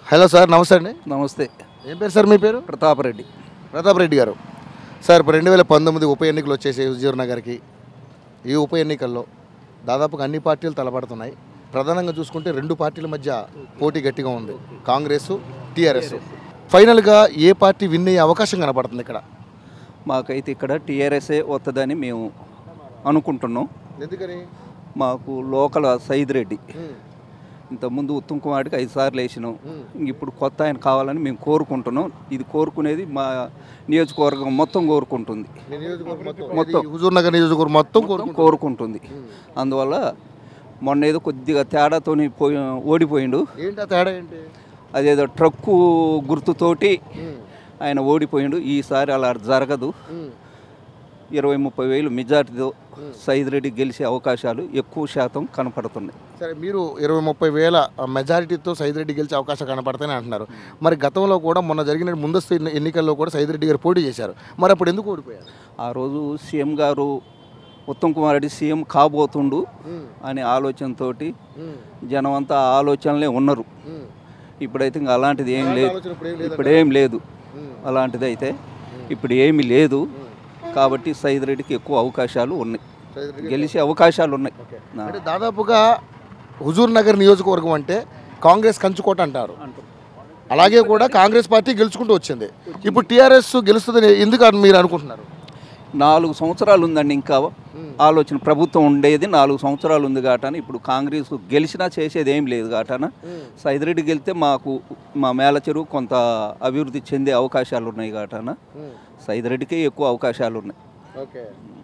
Hello sir నమస్తే అండి నమస్తే ఏం పేరు సార్ మీ పేరు ప్రతాపరెడ్డి ప్రతాప్ రెడ్డి గారు సార్ ఇప్పుడు రెండు వేల పంతొమ్మిది ఉప ఎన్నికలు వచ్చేసి హుజూర్ నగర్కి ఈ ఉప ఎన్నికల్లో దాదాపుగా అన్ని పార్టీలు తలపడుతున్నాయి ప్రధానంగా చూసుకుంటే రెండు పార్టీల మధ్య పోటీ గట్టిగా ఉంది కాంగ్రెస్ టీఆర్ఎస్ ఫైనల్గా ఏ పార్టీ విన్ అయ్యే అవకాశం కనపడుతుంది ఇక్కడ మాకైతే ఇక్కడ టీఆర్ఎస్ఏ వస్తుందని మేము అనుకుంటున్నాం ఎందుకని మాకు లోకల్ సైద్ రెడ్డి ఇంతకుముందు ఉత్తమ్ కుమార్కి ఐదు సార్లు వేసినాం ఇంక ఇప్పుడు కొత్త ఆయన కావాలని మేము కోరుకుంటున్నాం ఇది కోరుకునేది మా నియోజకవర్గం మొత్తం కోరుకుంటుంది మొత్తం హుజూర్ నగర్ నియోజకవర్గం మొత్తం మొత్తం కోరుకుంటుంది అందువల్ల మొన్న ఏదో కొద్దిగా తేడాతోని పోయి ఓడిపోయిండు ఏంటి ఆ తేడా ఏంటి అదేదో ట్రక్కు గుర్తుతోటి ఆయన ఓడిపోయిండు ఈసారి అలా జరగదు ఇరవై ముప్పై వేలు మెజార్టీతో సైద్ రెడ్డి గెలిచే అవకాశాలు ఎక్కువ శాతం కనపడుతున్నాయి సరే మీరు ఇరవై ముప్పై వేల మెజారిటీతో సైదిరెడ్డి గెలిచే అవకాశం కనపడతాయని అంటున్నారు మరి గతంలో కూడా మొన్న జరిగిన ముందస్తు ఎన్ని- ఎన్నికల్లో కూడా సైదిరెడ్డి గారు పోటీ చేశారు మరి అప్పుడు ఎందుకు ఓడిపోయారు ఆ రోజు సీఎం గారు ఉత్తమ్ కుమార్ రెడ్డి సీఎం కాబోతుండు అనే ఆలోచనతోటి జనం అంతా ఆ ఆలోచనలే ఉన్నారు ఇప్పుడైతే ఇంకా అలాంటిది ఏం లేదు ఇప్పుడేం లేదు అలాంటిది అయితే ఇప్పుడు ఏమీ లేదు కాబట్టి సైద్ రెడ్డికి ఎక్కువ అవకాశాలు ఉన్నాయి గెలిచే అవకాశాలు ఉన్నాయి నా- అంటే దాదాపుగా హుజూర్ నగర్ నియోజకవర్గం అంటే కాంగ్రెస్ కంచుకోట అంటారు అలాగే కూడా కాంగ్రెస్ పార్టీ గెలుచుకుంటూ వచ్చింది ఇప్పుడు టీఆర్ఎస్ గెలుస్తుందని ఎందుకు అని మీరు అనుకుంటున్నారు నాలుగు సంవత్సరాలు ఉందండి ఇంకా ఆలోచన ప్రభుత్వం ఉండేది నాలుగు సంవత్సరాలు ఉంది కాటన ఇప్పుడు కాంగ్రెస్ గెలిచినా చేసేది ఏం లేదు కాటన సైదిరెడ్డి గెలితే మాకు మా మేల చెరువు కొంత అభివృద్ధి చెందే అవకాశాలు ఉన్నాయి కాటన సైదిరెడ్డికే ఎక్కువ అవకాశాలు ఉన్నాయి ఓకే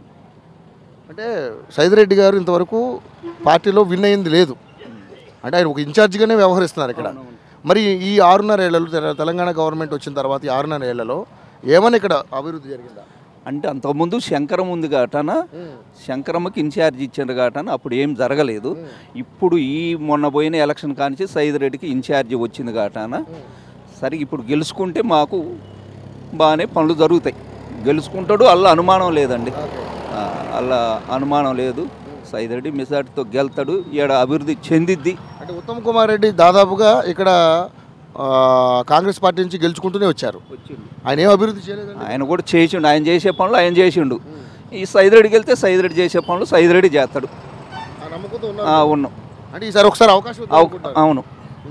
అంటే సైదిరెడ్డి గారు ఇంతవరకు పార్టీలో విన్ అయింది లేదు అంటే ఆయన ఒక ఇన్ఛార్జిగానే వ్యవహరిస్తున్నారు ఇక్కడ మరి ఈ ఆరున్నర ఏళ్లలో తెల- తెలంగాణ గవర్నమెంట్ వచ్చిన తర్వాత ఈ ఆరున్నర ఏళ్లలో ఏమైనా ఇక్కడ అభివృద్ధి జరిగిందా అంటే అంతకుముందు శంకరం ఉంది కాటన శంకరమ్మకి ఇన్ఛార్జ్ ఇచ్చారు కాటన అప్పుడు ఏం జరగలేదు ఇప్పుడు ఈ మొన్న పోయిన ఎలక్షన్ కానించి సైద్ రెడ్డికి ఇన్ఛార్జి వచ్చింది కాటన సరే ఇప్పుడు గెలుచుకుంటే మాకు బాగానే పనులు జరుగుతాయి గెలుచుకుంటాడు అల్ల అనుమానం లేదండి ఆ, అల్ల అనుమానం లేదు సైద్ రెడ్డి మెజార్టీతో గెలుతాడు ఈడ అభివృద్ధి చెందిద్ది అంటే ఉత్తమ్ కుమార్ రెడ్డి దాదాపుగా ఇక్కడ ఆ, కాంగ్రెస్ పార్టీ నుంచి గెలుచుకుంటూనే వచ్చారు ఆయన ఏం అభివృద్ధి చేయలేదండి ఆయన కూడా చేసిండు ఆయన చేసే పనులు ఆయన చేసిండు ఈ సైద్ రెడ్డికి వెళ్తే సైద్ రెడ్డి చేసే పనులు సైద్ రెడ్డి చేస్తాడు ఆ నమ్మకంతో ఆ, ఉన్నాం అంటే ఈసారి ఒకసారి అవకాశం ఇద్దాం అవ- అనుకుంటారు. అవును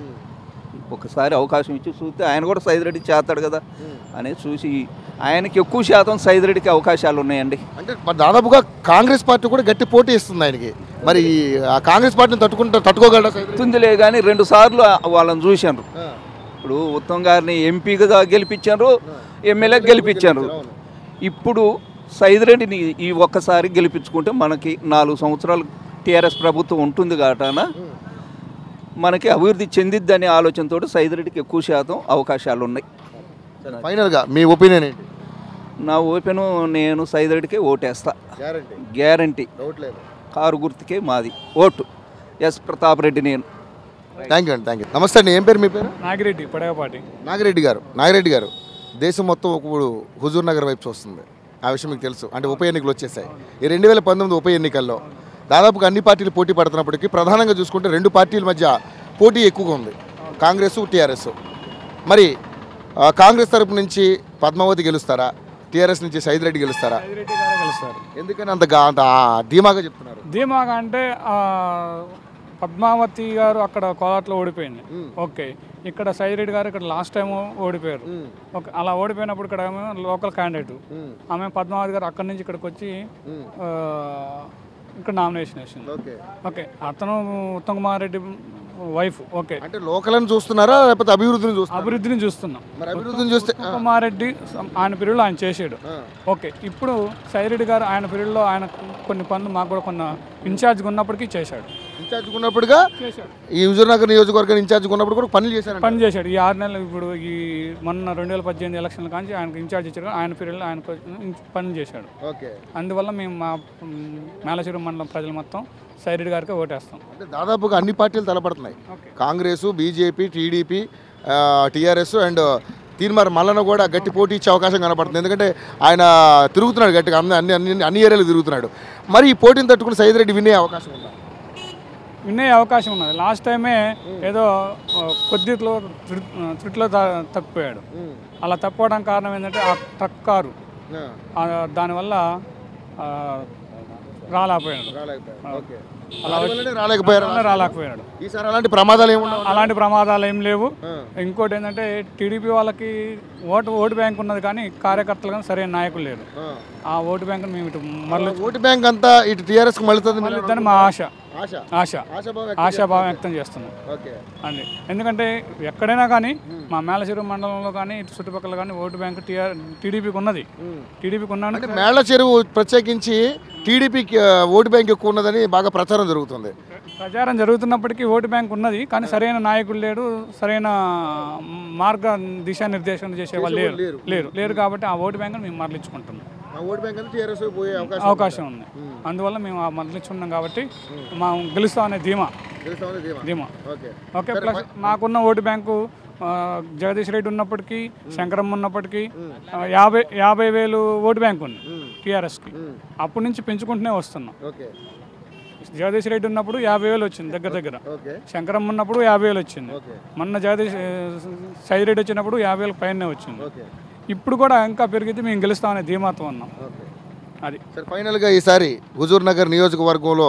ఒకసారి అవకాశం ఇచ్చి చూస్తే ఆయన కూడా సైద్ రెడ్డి చేస్తాడు కదా అనేది చూసి ఆయనకి ఎక్కువ శాతం సైద్ రెడ్డికి అవకాశాలు ఉన్నాయండి అంటే మరి దాదాపుగా కాంగ్రెస్ పార్టీ కూడా గట్టి పోటీ ఇస్తుంది ఆయనకి మరి ఆ కాంగ్రెస్ పార్టీని తట్టుకుంటా తట్టుకోగలరా సైద్ తుందిలే కానీ రెండు సార్లు వాళ్ళని చూశారు ఇప్పుడు ఉత్తమ్ గారిని ఎంపీగా గెలిపించారు ఎమ్మెల్యే గెలిపించారు ఇప్పుడు సైద్ రెడ్డిని ఈ ఒక్కసారి గెలిపించుకుంటే మనకి నాలుగు సంవత్సరాలు టీఆర్ఎస్ ప్రభుత్వం ఉంటుంది కాటాన మనకి అభివృద్ధి చెందిద్దనే ఆలోచనతో సైద్ రెడ్డికి ఎక్కువ శాతం అవకాశాలు ఉన్నాయి ఫైనల్గా మీ ఒపీనియన్ ఏంటి నా ఓపెను నేను సైద్ రెడ్డికే ఓటేస్తా గ్యారంటీ గ్యారంటీ డౌట్ లేదు కారు గుర్తుకే మాది ఓటు ఎస్ ప్రతాప్ రెడ్డి నేను థ్యాంక్ యూ అండి థ్యాంక్ యూ నమస్తే అండి ఏం పేరు మీ పేరు నాగిరెడ్డి పడగపాటి నాగిరెడ్డి గారు నాగిరెడ్డి గారు దేశం మొత్తం ఇప్పుడు హుజూర్ నగర్ వైపు వస్తుంది ఆ విషయం మీకు తెలుసు అంటే ఉప ఎన్నికలు వచ్చేసాయి ఈ రెండు వేల పంతొమ్మిది ఉప ఎన్నికల్లో దాదాపుగా అన్ని పార్టీలు పోటీ పడుతున్నప్పటికీ ప్రధానంగా చూసుకుంటే రెండు పార్టీల మధ్య పోటీ ఎక్కువగా ఉంది కాంగ్రెస్ టీఆర్ఎస్ మరి ఆ, కాంగ్రెస్ తరపు నుంచి పద్మావతి గెలుస్తారా టీఆర్ఎస్ నుంచి సైద్ రెడ్డి గెలుస్తారా రెడ్డి గారే గెలుస్తారు ఎందుకని అంత గా- అంత ఆ, ధీమాగా చెప్తున్నారు ధీమాగా అంటే ఆ, పద్మావతి గారు అక్కడ కోదాట్లో ఓడిపోయింది ఓకే ఇక్కడ సైదిరెడ్డి గారు ఇక్కడ లాస్ట్ టైం ఓడిపోయారు ఓకే అలా ఓడిపోయినప్పుడు ఇక్కడ ఆమె లోకల్ క్యాండిడేట్ ఆమె పద్మావతి గారు అక్కడి నుంచి ఇక్కడికి వచ్చి ఆ, ఇక్కడ నామినేషన్ వేసింది ఓకే ఓకే అతను ఉత్తమ్ కుమార్ రెడ్డి వైఫ్ ఓకే అంటే లోకల్ అని చూస్తున్నారా లేకపోతే అభివృద్ధిని చూస్తున్నారా అభివృద్ధిని చూస్తున్నాం మరి అభివృద్ధిని చూస్తే ఉత్తమ్ కుమార్ రెడ్డి ఆయన పీరియడ్లో ఆయన చేసాడు ఓకే ఇప్పుడు సైరెడ్డి గారు ఆయన పీరియడ్లో ఆయన కొన్ని పనులు మాకు కూడా కొన్ని ఇన్ఛార్జ్గా ఉన్నప్పటికీ చేశాడు ఇన్ఛార్జ్ ఉన్నప్పుడుగా చేశాడు ఈ హుజూర్నగర్ నియోజకవర్గం ఇన్ఛార్జ్ ఉన్నప్పుడు కూడా పనులు చేశారంట పని చేశాడు ఈ ఆరు నెలలు ఇప్పుడు ఈ మొన్న రెండు వేల పద్దెనిమిది ఎలక్షన్ల కానీ ఆయనకు ఇన్ఛార్జ్ ఇచ్చారు కానీ ఆయన పీరియడ్లో ఆయన పనులు చేశాడు ఓకే అందువల్ల మేము మా మ్, మేలచెరువు మండలం ప్రజలు మొత్తం సైరెడ్డి గారికి ఓటేస్తాం అంటే దాదాపుగా అన్ని పార్టీలు తలపడుతున్నాయి okay. Congress BJP TDP TRS and Teenmar Mallanna కూడా గట్టి పోటీ ఇచ్చే అవకాశం కనపడుతుంది ఎందుకంటే ఆయన తిరుగుతున్నాడు గట్టిగా అన్ని అన్ని అన్ని అన్ని ఏరియాలు తిరుగుతున్నాడు మరి ఈ పోటీని తట్టుకుని సైద్ రెడ్డి వినే అవకాశం ఉందా వినే అవకాశం ఉన్నది లాస్ట్ టైమే ఏదో ఆ, కొద్దిలో త్రి- ఆ, త్రిట్లో త- తప్పిపోయాడు అలా తప్పవడానికి కారణం ఏంటంటే ఆ ట్రక్ కారు ఆ, దానివల్ల ఆ, రాలేకపోయాడు ఓకే అలా రాలేకపోయారు వల్ల రాలేకపోయాడు ఈసారి అలాంటి ప్రమాదాలు ఏముండవు అలాంటి ప్రమాదాలు ఏం లేవు ఆ. ఇంకోటి ఏంటంటే టీడీపీ వాళ్ళకి ఓటు ఓటు బ్యాంక్ ఉన్నది కానీ కార్యకర్తలు కానీ సరైన నాయకులు లేరు ఆ. ఆ ఓటు బ్యాంకును మేము ఇటు మరలి ఓటు బ్యాంక్ అంతా ఇటు టీఆర్ఎస్ కి మళ్ళీ మళ్ళీ మా ఆశ ఆశ ఆశ ఆశాభావం ఆశాభావం వ్యక్తం చేస్తున్నాం ఓకే అండి ఎందుకంటే ఎక్కడైనా కానీ మా మేలచెరువు మండలంలో కానీ ఇటు చుట్టుపక్కల కానీ ఓటు బ్యాంక్ టీఆర్ టీడీపీకి ఉన్నది టీడీపీకి అంటే ఉన్నాను మేళ్ల చెరువు ప్రత్యేకించి టీడీపీకి ఓటు బ్యాంక్ ఎక్కువ ఉన్నదని బాగా ప్రచారం జరుగుతుంది ప్రచారం జరుగుతున్నప్పటికీ ఓటు బ్యాంక్ ఉన్నది కానీ సరైన నాయకులు లేడు సరైన మార్గ దిశానిర్దేశం చేసే వాళ్ళు లేరు లేరు. లేరు లేరు కాబట్టి ఆ ఓటు బ్యాంకును మేము మరలించుకుంటున్నాం ఆ ఓటు బ్యాంక్ అంతా టీఆర్ఎస్ పోయే అవకాశం అవకాశం ఉంది అందువల్ల మేము ఆ మరలించుకున్నాం కాబట్టి మా గెలుస్తామనే ధీమా తెలుస్తామని ధీమా ధీమా ఓకే ఓకే ప్లస్ మాకున్న ఓటు బ్యాంకు ఆ, జగదీష్ రెడ్డి ఉన్నప్పటికీ శంకరమ్మ ఉన్నప్పటికీ ఆ, యాభై యాభై వేలు ఓటు బ్యాంక్ ఉంది టీఆర్ఎస్కి అప్పటి నుంచి పెంచుకుంటూనే వస్తున్నాం ఓకే జగదీష్ రెడ్డి ఉన్నప్పుడు యాభై వేలు వచ్చింది దగ్గర దగ్గర ఓకే శంకరమ్మ ఉన్నప్పుడు యాభై వేలు వచ్చింది ఓకే మొన్న జగదీష్ సైడ్ రెడ్డి వచ్చినప్పుడు యాభై వేలకు పైనే వచ్చింది ఓకే ఇప్పుడు కూడా ఇంకా పెరిగితే మేము గెలుస్తామనే ధీమాతో ఉన్నాం ఓకే అది సరే ఫైనల్గా ఈసారి హుజూర్ నగర్ నియోజకవర్గంలో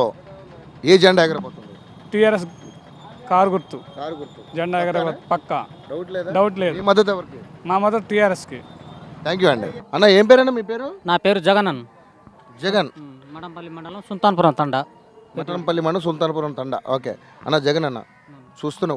ఏ జెండా ఎగరబోతుంది టీఆర్ఎస్ కారు గుర్తు కారు గుర్తు జెండా ఎగర పక్క డౌట్ లేదా డౌట్ లేదు మీ మద్దతు ఎవరికి మా మద్దతు టీఆర్ఎస్కి థ్యాంక్ యూ అండి అన్న ఏం పేరన్నా మీ పేరు నా పేరు జగనన్ జగన్ మడంపల్లి మండలం సుల్తాన్పురం తండ మటనంపల్లి మండలం సుల్తానపురం తండ ఓకే అన్న జగన్ అన్న చూస్తున్నావు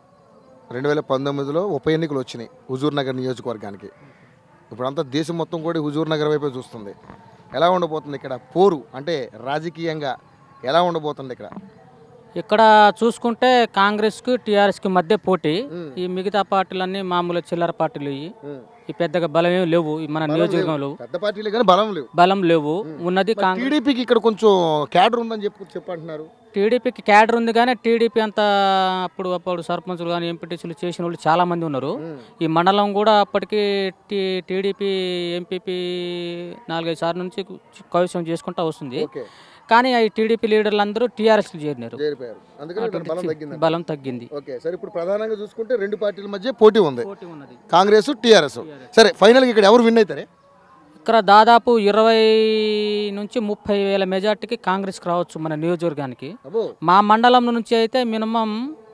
రెండు వేల పంతొమ్మిదిలో ఉప ఎన్నికలు వచ్చినాయి హుజూర్ నగర్ నియోజకవర్గానికి ఇప్పుడంతా దేశం మొత్తం కూడా హుజూర్ నగర్ వైపే చూస్తుంది ఎలా ఉండబోతుంది ఇక్కడ పోరు అంటే రాజకీయంగా ఎలా ఉండబోతుంది ఇక్కడ ఇక్కడ చూసుకుంటే కాంగ్రెస్కి టీఆర్ఎస్కి మధ్య పోటీ ఈ మిగతా పార్టీలన్నీ మామూలు చిల్లర పార్టీలు ఇవి ఈ పెద్దగా బలం ఏం లేవు ఈ మన నియోజకవర్గంలో పెద్ద పార్టీలే కానీ బలం లేవు బలం లేవు ఉన్నది కాంగ్రెస్ టీడీపీకి ఇక్కడ కొంచెం క్యాడర్ ఉందని చెప్పి చెప్పంటున్నారు టీడీపీకి క్యాడర్ ఉంది కానీ టీడీపీ అంత అప్పుడు అప్పుడు సర్పంచులు కానీ ఎంపీటీసీలు చేసిన వాళ్ళు చాలా మంది ఉన్నారు ఈ మండలం కూడా అప్పటికి టీ టీడీపీ ఎంపీపీ నాలుగైదు సార్లు నుంచి కవిసం చేసుకుంటా వస్తుంది ఓకే కానీ ఈ టీడీపీ లీడర్లు అందరూ టీఆర్ఎస్కి చేరినారు చేరిపోయారు అందుకని ఇక్కడ బలం తగ్గింది బలం తగ్గింది ఓకే సరే ఇప్పుడు ప్రధానంగా చూసుకుంటే రెండు పార్టీల మధ్య పోటీ ఉంది పోటీ ఉన్నది కాంగ్రెస్ టీఆర్ఎస్ సరే ఫైనల్గా ఇక్కడ ఎవరు విన్ అవుతారే ఇక్కడ దాదాపు ఇరవై నుంచి ముప్పై వేల మెజార్టీకి కాంగ్రెస్కి రావచ్చు మన నియోజకవర్గానికి అబ్బో మా మండలం నుంచి అయితే మినిమం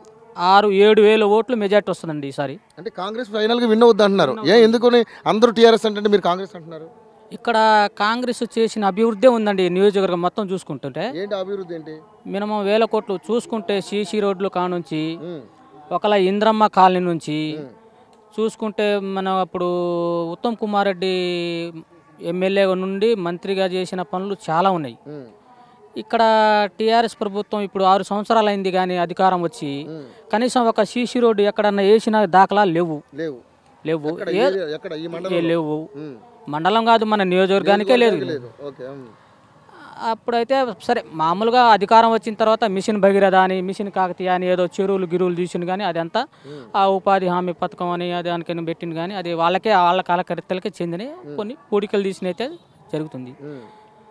ఆరు ఏడు వేల ఓట్లు మెజార్టీ వస్తుందండి ఈసారి అంటే కాంగ్రెస్ ఫైనల్గా విన్ అవుద్ది అంటున్నారు ఏ ఎందుకని అందరూ టీఆర్ఎస్ అంటే మీరు కాంగ్రెస్ అంటున్నారు ఇక్కడ కాంగ్రెస్ చేసిన అభివృద్ధి ఉందండి ఈ నియోజకవర్గం మొత్తం చూసుకుంటుంటే ఏంటి అభివృద్ధి ఏంటి మినిమం వేల కోట్లు చూసుకుంటే సీసీ రోడ్లు కానుంచి ఉమ్, ఒకలా ఇంద్రమ్మ కాలనీ నుంచి చూసుకుంటే మనం అప్పుడు ఉత్తమ్ కుమార్ రెడ్డి ఎమ్మెల్యే నుండి మంత్రిగా చేసిన పనులు చాలా ఉన్నాయి ఉమ్, ఇక్కడ టీఆర్ఎస్ ప్రభుత్వం ఇప్పుడు ఆరు సంవత్సరాలు అయింది కానీ అధికారం వచ్చి కనీసం ఒక సీసీ రోడ్డు ఎక్కడన్నా వేసిన దాఖలాలు లేవు లేవు లేవు ఎక్కడ ఏ- ఏ- ఎక్కడ ఈ ఏ మండలం లేవు ఉమ్, మండలం కాదు మన నియోజకవర్గానికే లేదు లేదు ఓకే ఉమ్, అప్పుడైతే సరే మామూలుగా అధికారం వచ్చిన తర్వాత మిషన్ భగీరథ అని మిషన్ కాకతీయ అని ఏదో చెరువులు గిరువులు తీసింది కానీ అదంతా ఆ ఉపాధి హామీ పథకం అని దానికైనా పెట్టింది కానీ అది వాళ్ళకే వాళ్ళ కాలకర్తలకే చెందిన కొన్ని పూడికలు తీసినైతే జరుగుతుంది ఉమ్,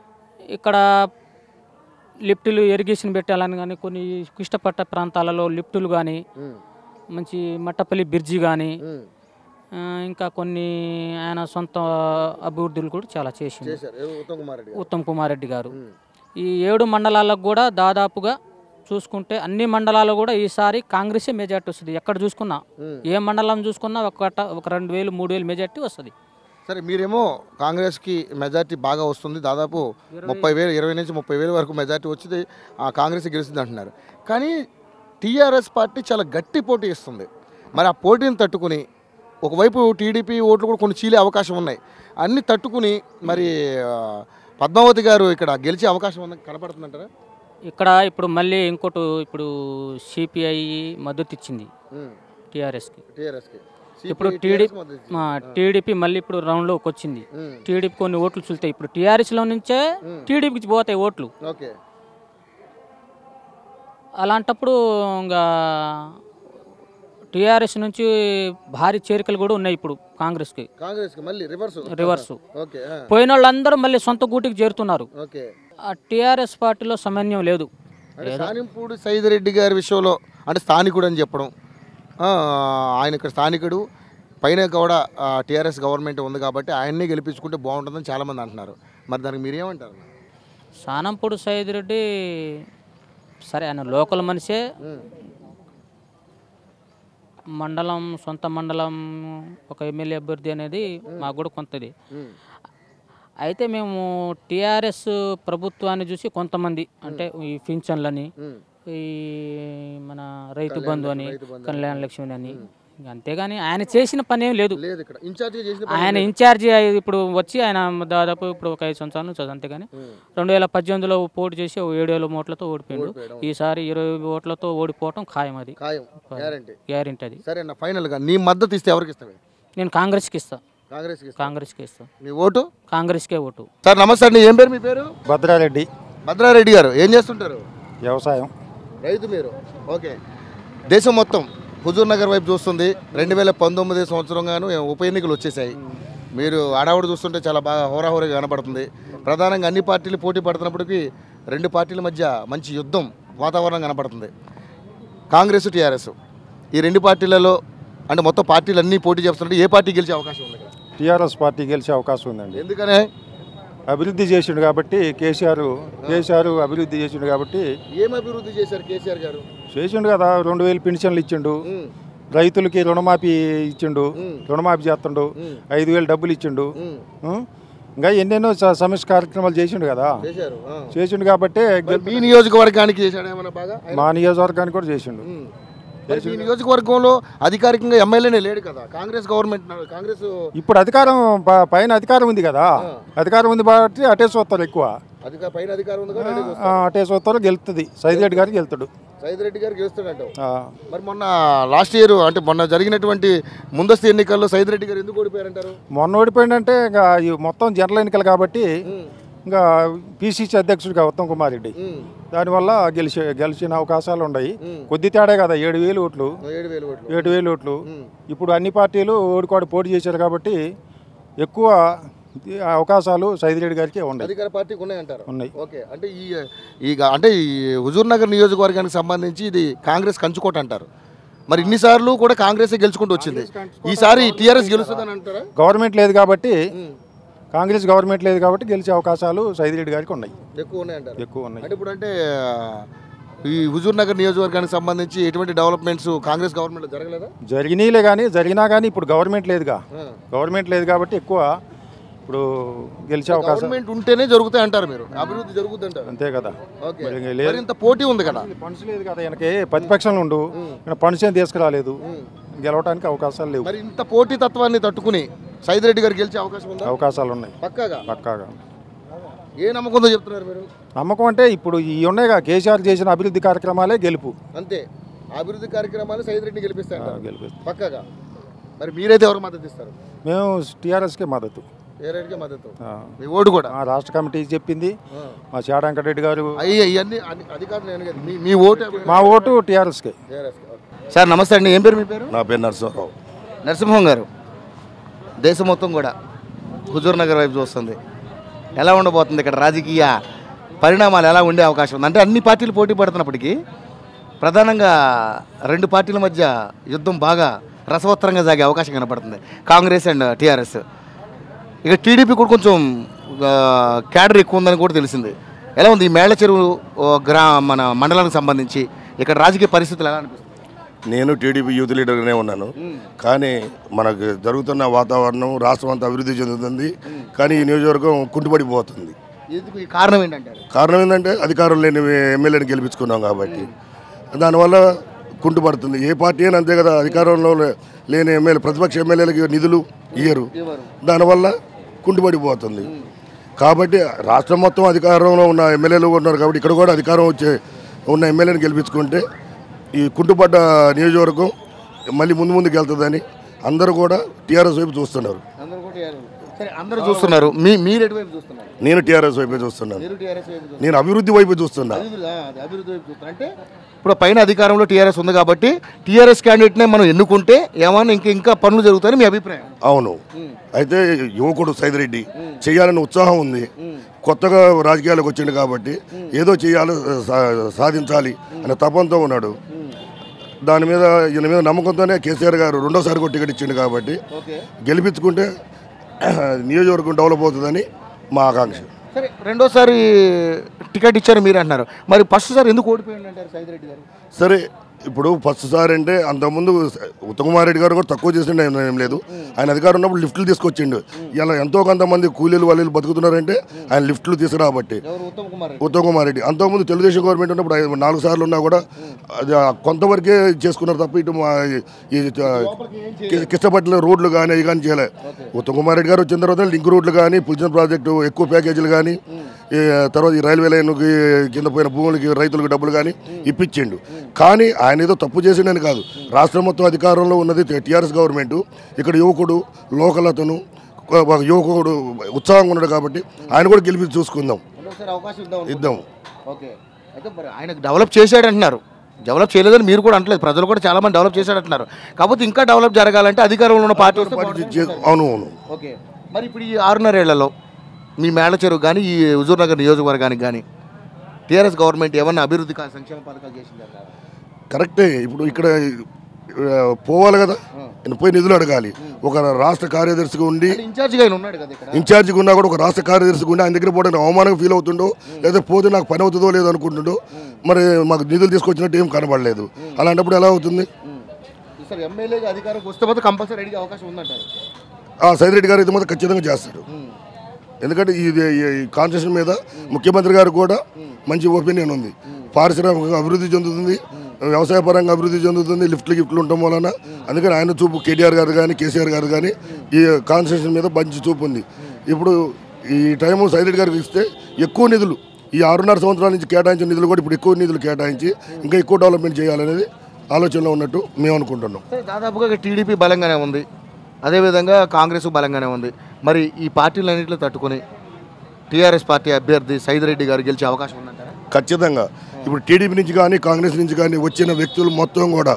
ఇక్కడ లిఫ్టులు ఇరిగేషన్ పెట్టాలని కానీ కొన్ని ఇష్టపట్ట ప్రాంతాలలో లిఫ్టులు కానీ ఉమ్, మంచి మట్టపల్లి బ్రిడ్జి కానీ ఉమ్. ఆ, ఇంకా కొన్ని ఆయన సొంత అభివృద్ధులు కూడా చాలా చేసింది చేశారు ఎవరు? ఉత్తమ్ కుమార్ రెడ్డి గారు ఉత్తమ్ కుమార్ రెడ్డి గారు ఉమ్, ఈ ఏడు మండలాలకు కూడా దాదాపుగా చూసుకుంటే అన్ని మండలాలు కూడా ఈసారి కాంగ్రెసే మెజార్టీ వస్తుంది ఎక్కడ చూసుకున్నా ఉమ్. ఏ మండలం చూసుకున్నా ఒక ఒక రెండు వేలు మూడు వేలు మెజార్టీ వస్తుంది సరే మీరేమో కాంగ్రెస్కి మెజార్టీ బాగా వస్తుంది దాదాపు ముప్పై వేలు ఇరవై నుంచి ముప్పై వేల వరకు మెజార్టీ వచ్చింది ఆ కాంగ్రెస్ గెలుస్తుంది అంటున్నారు కానీ టీఆర్ఎస్ పార్టీ చాలా గట్టి పోటీ ఇస్తుంది మరి ఆ పోటీని తట్టుకుని ఒకవైపు టీడీపీ ఓట్లు కూడా కొన్ని చీలే అవకాశం ఉన్నాయి అన్ని తట్టుకుని మరి ఆ, పద్మావతి గారు ఇక్కడ గెలిచే అవకాశం ఉంది కనపడుతుందంటారా ఇక్కడ ఇప్పుడు మళ్ళీ ఇంకోటి ఇప్పుడు సిపిఐ మద్దతు ఇచ్చింది టీఆర్ఎస్కి టీఆర్ఎస్కి ఇప్పుడు టీడీపీ టీడీపీ మళ్ళీ ఇప్పుడు రౌండ్లోకి వచ్చింది టీడీపీ కొన్ని ఓట్లు చూస్తాయి ఇప్పుడు టీఆర్ఎస్లో నుంచే టీడీపీకి పోతాయి ఓట్లు ఓకే అలాంటప్పుడు ఇంకా టీఆర్ఎస్ నుంచి భారీ చేరికలు కూడా ఉన్నాయి ఇప్పుడు కాంగ్రెస్కి కాంగ్రెస్కి మళ్ళీ రివర్స్ రివర్సు ఓకే పోయిన వాళ్ళందరూ మళ్ళీ సొంత గూటికి చేరుతున్నారు ఓకే ఆ టీఆర్ఎస్ పార్టీలో సమన్వయం లేదు అంటే సానింపూడి సైదిరెడ్డి గారి విషయంలో అంటే స్థానికుడు అని చెప్పడం ఆ, ఆయన ఇక్కడ స్థానికుడు పైన కూడా టీఆర్ఎస్ గవర్నమెంట్ ఉంది కాబట్టి ఆయన్నే గెలిపించుకుంటే బాగుంటుందని చాలామంది అంటున్నారు మరి దానికి మీరేమంటారు సానంపూడి సైద్ రెడ్డి సరే ఆయన లోకల్ మనిషే మండలం సొంత మండలం ఒక ఎమ్మెల్యే అభ్యర్థి అనేది మాకు కూడా కొంతది అయితే మేము టీఆర్ఎస్ ప్రభుత్వాన్ని చూసి కొంతమంది అంటే ఈ పింఛన్లని ఈ మన రైతు బంధు అని కళ్యాణ లక్ష్మి అని ఇంక అంతేగాని ఆయన చేసిన పని ఏం లేదు లేదు ఇక్కడ ఇన్ఛార్జ్ చేసిన ఆయన ఇన్ఛార్జి అయి- ఇప్పుడు వచ్చి ఆయన దాదాపు ఇప్పుడు ఒక ఐదు సంవత్సరాల నుంచి అంతే కానీ రెండు వేల పద్దెనిమిదిలో పోటీ చేసి ఓ ఏడు వేల ఓట్లతో ఓడిపోయాడు ఈసారి ఇరవై ఓట్లతో ఓడిపోవటం ఖాయం అది ఖాయం గ్యారంటీ గ్యారెంటీ అది సరే అన్న ఫైనల్గా నీ మద్దతు ఇస్తే ఎవరికి ఇస్తావే నేను కాంగ్రెస్కి ఇస్తా కాంగ్రెస్కి ఇస్తా కాంగ్రెస్కి ఇస్తా నీ ఓటు కాంగ్రెస్కే ఓటు సార్ నమస్తే అండి ఏం పేరు మీ పేరు భద్రారెడ్డి భద్రారెడ్డి గారు ఏం చేస్తుంటారు వ్యవసాయం రైతు మీరు ఓకే దేశం మొత్తం హుజూర్ నగర్ వైపు చూస్తుంది రెండు వేల పంతొమ్మిది సంవత్సరంగాను ఉప ఎన్నికలు వచ్చేసాయి మీరు ఆడావుడు చూస్తుంటే చాలా బాగా హోరాహోరీగా కనపడుతుంది ప్రధానంగా అన్ని పార్టీలు పోటీ పడుతున్నప్పటికీ రెండు పార్టీల మధ్య మంచి యుద్ధం వాతావరణం కనపడుతుంది కాంగ్రెస్ టీఆర్ఎస్ ఈ రెండు పార్టీలలో అంటే మొత్తం పార్టీలు అన్నీ పోటీ చేస్తుంటే ఏ పార్టీ గెలిచే అవకాశం ఉంది ఇక్కడ? టీఆర్ఎస్ పార్టీ గెలిచే అవకాశం ఉందండి ఎందుకనే అభివృద్ధి చేసిండు కాబట్టి కేసీఆర్ కేసీఆర్ అభివృద్ధి చేసిండు కాబట్టి ఏం అభివృద్ధి చేశారు కేసీఆర్ గారు చేసిండు కదా రెండు వేలు పెన్షన్లు ఇచ్చిండు రైతులకి రుణమాఫీ ఇచ్చిండు రుణమాఫీ చేస్తుండు ఐదు వేలు డబ్బులు ఇచ్చిండు ఉం? ఇంకా ఎన్నెన్నో స- సమస్య కార్యక్రమాలు చేసిండు కదా చేశారు చేసిండు కాబట్టి గెల్- మీ నియోజకవర్గానికి చేశాడు ఏమన్నా బాగా మా నియోజకవర్గానికి కూడా చేసిండు మరి మీ నియోజకవర్గంలో అధికారికంగా ఎమ్మెల్యేనే లేడు కదా కాంగ్రెస్ గవర్నమెంట్ నా- కాంగ్రెస్ ఇప్పుడు అధికారం ప- పైన అధికారం ఉంది కదా అధికారం ఉంది కాబట్టి అటే చూస్తారు ఎక్కువ అధికార పైన అధికారం ఉంది కూడా ఆ, అటే చూస్తారు గెలుతుంది సైదిరెడ్డి గారికి గెలుతాడు సైద్ రెడ్డి గారు గెలుస్తాడంట ఆ. మరి మొన్న లాస్ట్ ఇయర్ అంటే మొన్న జరిగినటువంటి ముందస్తు ఎన్నికల్లో సైద్ రెడ్డి గారు ఎందుకు ఓడిపోయారంటారు మొన్న ఓడిపోయిందంటే ఇంకా ఈ మొత్తం జనరల్ ఎన్నికలు కాబట్టి ఇంకా పిసిసి అధ్యక్షుడిగా ఉత్తమ్ కుమార్ రెడ్డి దానివల్ల గెలిచే గెలిచిన అవకాశాలు ఉన్నాయి కొద్ది తేడా కదా ఏడు వేలు ఓట్లు ఏడు వేలు ఓట్లు ఏడు వేలు ఓట్లు ఇప్పుడు అన్ని పార్టీలు ఓడికోడి పోటీ చేశారు కాబట్టి ఎక్కువ అవకాశాలు సైదిరెడ్డి గారికి ఉన్నాయి అధికార పార్టీకి ఉన్నాయంటారు ఉన్నాయి ఓకే అంటే ఈ ఈ అంటే ఈ హుజూర్ నగర్ నియోజకవర్గానికి సంబంధించి ఇది కాంగ్రెస్ కంచుకోట అంటారు మరి ఇన్నిసార్లు కూడా కాంగ్రెస్ గెలుచుకుంటూ వచ్చింది ఈసారి టీఆర్ఎస్ గెలుస్తుందని అంటారా గవర్నమెంట్ లేదు కాబట్టి కాంగ్రెస్ గవర్నమెంట్ లేదు కాబట్టి గెలిచే అవకాశాలు సైదిరెడ్డి గారికి ఉన్నాయి ఎక్కువ ఉన్నాయంటారు ఎక్కువ ఉన్నాయి అంటే ఇప్పుడు అంటే ఆ, ఈ హుజూర్ నగర్ నియోజకవర్గానికి సంబంధించి ఎటువంటి డెవలప్మెంట్స్ కాంగ్రెస్ గవర్నమెంట్ జరగలేదా జరిగినాయిలే కానీ జరిగినా కానీ ఇప్పుడు గవర్నమెంట్ లేదుగా గవర్నమెంట్ లేదు కాబట్టి ఎక్కువ ఇప్పుడు గెలిచే అవకాశం గవర్నమెంట్ ఉంటేనే జరుగుతాయి అంటారు మీరు అభివృద్ధి జరుగుద్ది అంటారు అంతే కదా ఓకే మరి ఇంక లేదు. మరి ఇంత పోటీ ఉంది కదా ఫండ్స్ లేదు కదా ఈయనకి ప్రతిపక్షంలో ఉండు ఈయన ఫండ్స్ ఏం తీసుకురాలేదు గెలవడానికి అవకాశాలు లేవు మరి ఇంత పోటీ తత్వాన్ని తట్టుకుని సైద్ రెడ్డి గారు గెలిచే అవకాశం ఉందా అవకాశాలు ఉన్నాయి పక్కాగా పక్కాగా ఏ నమ్మకంతో చెప్తున్నారు మీరు నమ్మకం అంటే ఇప్పుడు ఈ ఉన్నాయిగా కేసీఆర్ చేసిన అభివృద్ధి కార్యక్రమాలే గెలుపు అంతే అభివృద్ధి కార్యక్రమాలు సైద్ రెడ్డిని గెలిపిస్తారు గెలుపు పక్కాగా మరి మీరైతే ఎవరు మద్దతు ఇస్తారు మేము టీఆర్ఎస్కే మద్దతు ఏ రేటుకే మద్దతు ఆ. మీ ఓటు కూడా ఆ రాష్ట్ర కమిటీ చెప్పింది మా చేడ వెంకటరెడ్డి గారు అయ్యి ఇవన్నీ అన్ని- అధికారులు నేను కాదు. మీ మీ ఓటు మా ఓటు టీఆర్ఎస్కే సార్ నమస్తే అండి ఏం పేరు మీ పేరు నా పేరు నరసింహరావు నరసింహం గారు దేశం మొత్తం కూడా హుజూర్ నగర్ వైపు చూస్తుంది ఎలా ఉండబోతుంది ఇక్కడ రాజకీయ పరిణామాలు ఎలా ఉండే అవకాశం ఉంది అంటే అన్ని పార్టీలు పోటీ పడుతున్నప్పటికీ ప్రధానంగా రెండు పార్టీల మధ్య యుద్ధం బాగా రసవత్తరంగా సాగే అవకాశం కనపడుతుంది కాంగ్రెస్ అండ్ టీఆర్ఎస్ ఇక టీడీపీ కూడా కొంచెం ఆ, క్యాడర్ ఎక్కువ ఉందని కూడా తెలిసింది ఎలా ఉంది ఈ మేళ్ల చెరువు ఓ, గ్రా మన మండలానికి సంబంధించి ఇక్కడ రాజకీయ పరిస్థితులు ఎలా అనిపిస్తుంది నేను టీడీపీ యూత్ లీడర్గానే ఉన్నాను కానీ మనకు జరుగుతున్న వాతావరణం రాష్ట్రం అంతా అభివృద్ధి చెందుతుంది కానీ ఈ నియోజకవర్గం కుంటుపడిపోతుంది ఎందుకు ఈ కారణం ఏంటంటారు కారణం ఏంటంటే అధికారం లేని ఎమ్మెల్యేని గెలిపించుకున్నాం కాబట్టి దానివల్ల కుంటుపడుతుంది ఏ పార్టీ అయినా అంతే కదా అధికారంలో లే- లేని ఎమ్మెల్యే ప్రతిపక్ష ఎమ్మెల్యేలకి నిధులు ఇయ్యరు దానివల్ల కుంటుపడిపోతుంది కాబట్టి రాష్ట్రం మొత్తం అధికారంలో ఉన్న ఎమ్మెల్యేలు ఉన్నారు కాబట్టి ఇక్కడ కూడా అధికారం వచ్చే ఉన్న ఎమ్మెల్యేని గెలిపించుకుంటే ఈ కుంటుపడ్డ నియోజకవర్గం మళ్ళీ ముందు ముందుకు వెళ్తుందని అందరూ కూడా టీఆర్ఎస్ వైపు చూస్తున్నారు అందరూ కూడా సరే అందరూ చూస్తున్నారు మీ మీరు ఎటువైపు చూస్తున్నారు నేను టీఆర్ఎస్ వైపే చూస్తున్నాను నేను అభివృద్ధి వైపు చూస్తున్నా అంటే ఇప్పుడు పైన అధికారంలో టీఆర్ఎస్ ఉంది కాబట్టి టీఆర్ఎస్ క్యాండిడేట్నే మనం ఎన్నుకుంటే ఏమన్నా ఇంకా ఇంకా పనులు జరుగుతాయని మీ అభిప్రాయం అవును అయితే యువకుడు సైదిరెడ్డి చేయాలని ఉత్సాహం ఉంది కొత్తగా రాజకీయాలకు వచ్చిండు కాబట్టి ఏదో చేయాలి సా- సాధించాలి అనే తపంతో ఉన్నాడు దాని మీద ఈయన మీద నమ్మకంతోనే కేసీఆర్ గారు రెండోసారి కూడా టికెట్ ఇచ్చిండు కాబట్టి గెలిపించుకుంటే నియోజకవర్గం డెవలప్ అవుతుందని మా ఆకాంక్ష సరే రెండోసారి టికెట్ ఇచ్చారు మీరు అంటున్నారు మరి ఫస్ట్ సారి ఎందుకు ఓడిపోయింది అంటారు సైదిరెడ్డి గారు సరే ఇప్పుడు ఫస్ట్ సారి అంటే అంతకుముందు ఉత్తమకుమార్ రెడ్డి గారు కూడా తక్కువ చేసిండు ఏం- ఏం లేదు ఆయన అధికారం ఉన్నప్పుడు లిఫ్ట్లు తీసుకొచ్చిండు ఇలా ఎంతో కొంతమంది కూలీలు వాళ్ళు బతుకుతున్నారంటే ఆయన లిఫ్ట్లు తీసుకురాబట్టి ఎవరు ఉత్తమ్ కుమార్ రెడ్డి ఉత్తమ్ కుమార్ రెడ్డి అంతకుముందు తెలుగుదేశం గవర్నమెంట్ ఉన్నప్పుడు ఐదు- నాలుగు సార్లు ఉన్నా కూడా అది ఆ కొంతవరకే చేసుకున్నారు తప్ప ఇటు మా ఈ- ఈ కి- కిష్టపట్టిన రోడ్లు కానీ అవి కానీ చేయలే ఉత్తమ్ కుమార్ రెడ్డి గారు వచ్చిన తర్వాత లింక్ రోడ్లు కానీ పులిచిన ప్రాజెక్టు ఎక్కువ ప్యాకేజీలు కానీ ఈ తర్వాత ఈ రైల్వే లైన్కి కింద పోయిన భూములకి రైతులకు డబ్బులు కానీ ఇప్పించిండు కానీ ఆయన ఏదో తప్పు చేసిండని కాదు రాష్ట్రం మొత్తం అధికారంలో ఉన్నది టీఆర్ఎస్ గవర్నమెంట్ ఇక్కడ యువకుడు లోకల్ అతను ఒక యువకుడు ఉత్సాహంగా ఉన్నాడు కాబట్టి ఆయన కూడా గెలిపి చూసుకుందాం రెండోసారి అవకాశం ఇద్దాం ఇద్దాం ఓకే అయితే మరి ఆయన డెవలప్ చేశాడు అంటున్నారు డెవలప్ చేయలేదని మీరు కూడా అంటలేదు ప్రజలు కూడా చాలా మంది డెవలప్ చేశాడు అంటున్నారు కాకపోతే ఇంకా డెవలప్ జరగాలంటే అధికారంలో ఉన్న పార్టీ వస్తే పార్టీ బాగుంటుంది చే- అవును అవును ఓకే మరి ఇప్పుడు ఈ ఆరున్నరేళ్లలో మీ మేళ చెరువు కానీ ఈ హుజూర్ నగర్ నియోజకవర్గానికి కానీ టీఆర్ఎస్ గవర్నమెంట్ ఏమన్నా అభివృద్ధి కా- సంక్షేమ పథకాలు చేసిందా కరెక్టే ఇప్పుడు ఇక్కడ ఆ, పోవాలి కదా ఆయన పోయి నిధులు అడగాలి ఒక రాష్ట్ర కార్యదర్శిగా ఉండి ఇన్ఛార్జిగా ఆయన ఉన్నాడు కదా ఇక్కడ ఇన్ఛార్జిగా ఉన్నా కూడా ఒక రాష్ట్ర కార్యదర్శిగా ఉండి ఆయన దగ్గర పోవడానికి అవమానంగా ఫీల్ అవుతుండో లేదా పోతే నాకు పని అవుతుందో లేదో అనుకుంటుండో మరి మాకు నిధులు తీసుకొచ్చినట్టు ఏం కనబడలేదు అలాంటప్పుడు ఎలా అవుతుంది సార్ ఎమ్మెల్యేగా అధికారంకి వస్తే మాత్రం కంపల్సరీ అడిగే అవకాశం ఉందంటారు ఆ సైదిరెడ్డి గారు ఇది మాత్రం ఖచ్చితంగా చేస్తాడు ఎందుకంటే ఇది ఈ కాన్స్టిట్యూషన్ మీద ముఖ్యమంత్రి గారు కూడా మంచి ఒపీనియన్ ఉంది పారిశ్రామికంగా అభివృద్ధి చెందుతుంది వ్యవసాయ పరంగా అభివృద్ధి చెందుతుంది లిఫ్ట్లు గిఫ్ట్లు ఉండటం వలన అందుకని ఆయన చూపు కేటీఆర్ గారు కానీ కేసీఆర్ గారు కానీ ఈ కాన్స్టిట్యూషన్ మీద మంచి చూపు ఉంది ఇప్పుడు ఈ టైము సైలెంట్ గారికి ఇస్తే ఎక్కువ నిధులు ఈ ఆరున్నర సంవత్సరాల నుంచి కేటాయించిన నిధులు కూడా ఇప్పుడు ఎక్కువ నిధులు కేటాయించి ఇంకా ఎక్కువ డెవలప్మెంట్ చేయాలనేది ఆలోచనలో ఉన్నట్టు మేము అనుకుంటున్నాం సరే దాదాపుగా టీడీపీ బలంగానే ఉంది అదేవిధంగా కాంగ్రెస్ బలంగానే ఉంది మరి ఈ పార్టీలన్నింటిలో తట్టుకొని టీఆర్ఎస్ పార్టీ అభ్యర్థి సైదిరెడ్డి గారు గెలిచే అవకాశం ఉందంటారా ఖచ్చితంగా ఇప్పుడు టీడీపీ నుంచి కానీ కాంగ్రెస్ నుంచి కానీ వచ్చిన వ్యక్తులు మొత్తం కూడా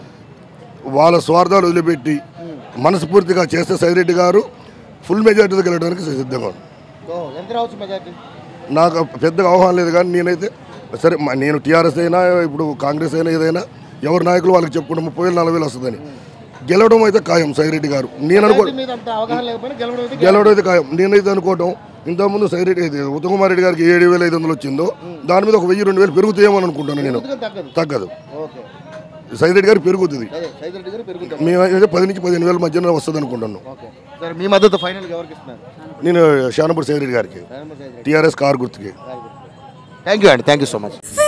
వాళ్ళ స్వార్థాలు వదిలిపెట్టి మనస్ఫూర్తిగా చేస్తే సైరెడ్డి గారు ఫుల్ మెజార్టీతో గెలవడానికి సిద్ధంగా ఉన్నాను ఎంత రావచ్చు మెజార్టీ నాకు పెద్దగా అవగాహన లేదు కానీ నేనైతే సరే మ- నేను టీఆర్ఎస్ అయినా ఇప్పుడు కాంగ్రెస్ అయినా ఏదైనా ఎవరి నాయకులు వాళ్ళకి చెప్పుకుంటే ముప్పై వేలు నలభై వేలు వస్తుందని గెలవడం అయితే ఖాయం సైరెడ్డి గారు నేను అనుకో మీద అంత అవగాహన లేకపోయినా గెలవడం అయితే గెలవడం అయితే ఖాయం నేనైతే అనుకోవటం ఇంతకుముందు సైరెడ్డి ఇది ఉత్తమ్ కుమార్ రెడ్డి గారికి ఏడు వేల ఐదు వందలు వచ్చిందో దాని మీద ఒక వెయ్యి రెండు వేలు పెరుగుతాయేమో అని అనుకుంటాను నేను తగ్గదు తగ్గదు ఓకే సైరెడ్డి గారు పెరుగుతుంది అదే సైదిరెడ్డి గారు పెరుగుతారు మేమైతే పది నుంచి పదిహేను వేల మధ్యన వస్తుంది అనుకుంటున్నాను ఓకే సరే మీ మద్దతు ఫైనల్గా ఎవరికి ఇస్తున్నారు నేను షానపూర్ సైరెడ్డి గారికి టీఆర్ఎస్ కార్ గుర్తుకి థ్యాంక్ యూ అండి థ్యాంక్ యూ సో మచ్